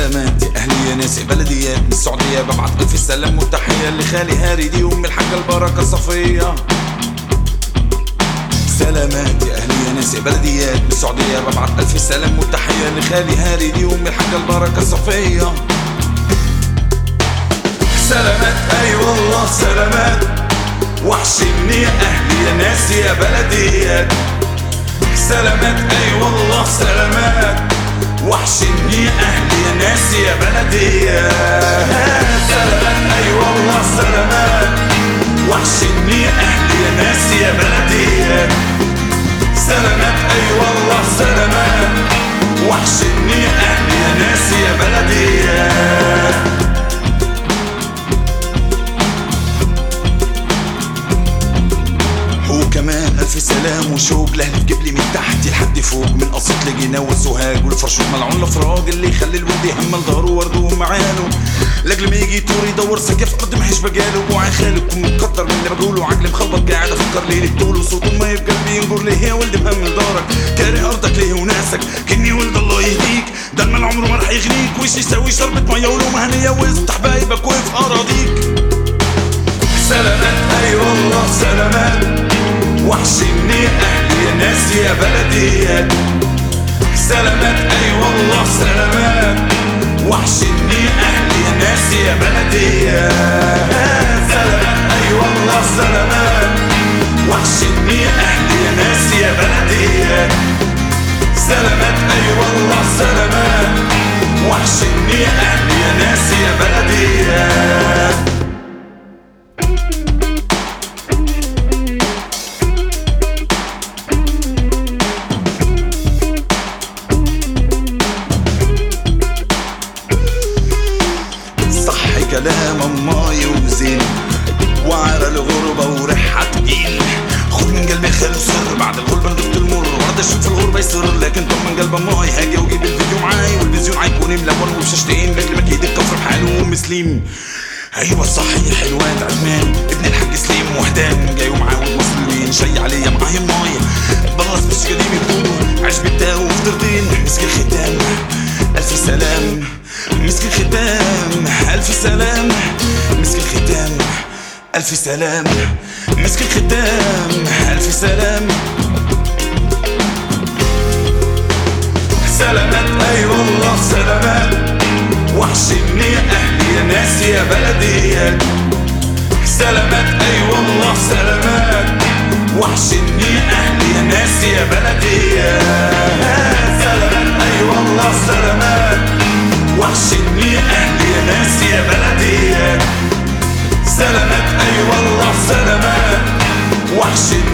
سلامات يا اهلي يا ناس يا بلديات من السعوديه ببعت الف سلام وتحيه لخالي هاري دي ام الحاجه البركه صفيه سلامات يا اهلي يا ناس يا بلديات من السعوديه ببعت الف سلام وتحيه لخالي هاري دي ام الحاجه البركه صفيه سلامات اي والله سلامات وحشني يا اهلي يا ناس يا بلديات سلامات اي والله سلامات وحشني يا اهلي يا ناس يا بلديات سلامات اي والله سلامات وحشني يا اهلي يا ناس يا بلديات سلامات اي والله سلامات وحشني يا اهلي يا ناس يا بلديات هو كمان ألف سلام وشوق لأهلي بجبلي من تحت لحد فوق من قصيد لجنة والسوهاج والفرشوق ملعون الأفراج اللي يخلي الولد يهمل ظهره ورده ومعانه لاجل ما يجي طور يدور سقف أرض ما هيش بجاله وعي خالق ومتقدر من اللي بقوله عقلي مخبط قاعد أفكر ليه طول وصوته ما يبقى قلبي ينقر ليه يا ولد مهمل دارك كاره أرضك ليه وناسك كني ولد الله يهديك ده المال عمره ما رح يغنيك وش يسوي شربة مية ولومة هنية وسط حبايبك وفي أراضيك سلامات اي والله سلامات وحشني اهلي يا ناس يا بلديات سلامات اي والله سلامات وحشني اهلي يا ناس يا بلديات سلامات اي والله سلامات وحشني اهلي يا ناس يا بلديات سلامات اي والله سلامات وحشني اهلي يا ناس يا بلديات صح كلام اماي وزين وعرى الغربة وريحة تقيل خد من قلبي خير وسر بعد الغربة ندفت المر ورد اشوف الغربة يسر لكن طب من قلب اماي هاجي واجيب الفيديو معاي والفيزيون عيكون ملون وبشاشتين لاجل ما كيد الكفر بحاله ومسلم ايوه صحيح حلوان عثمان ابن الحاج سليم وحدان جاي ومعاود مسلمين شي عليا معايا ماي براس مش قديم يقولوا عيش بالتاو وفطرتين مسك الختام الف سلام مسك الختام الف سلام مسك الختام الف سلام مسك الختام الف سلام سلامات اي والله سلامات وحشني يا اهلي يا ناس يا بلديات سلامات اي والله سلامات وحشني يا اهلي يا ناس يا بلديات سلامات اي والله سلامات وحشني يا اهلي يا ناس يا بلديات سلامات اي والله سلامات وحشني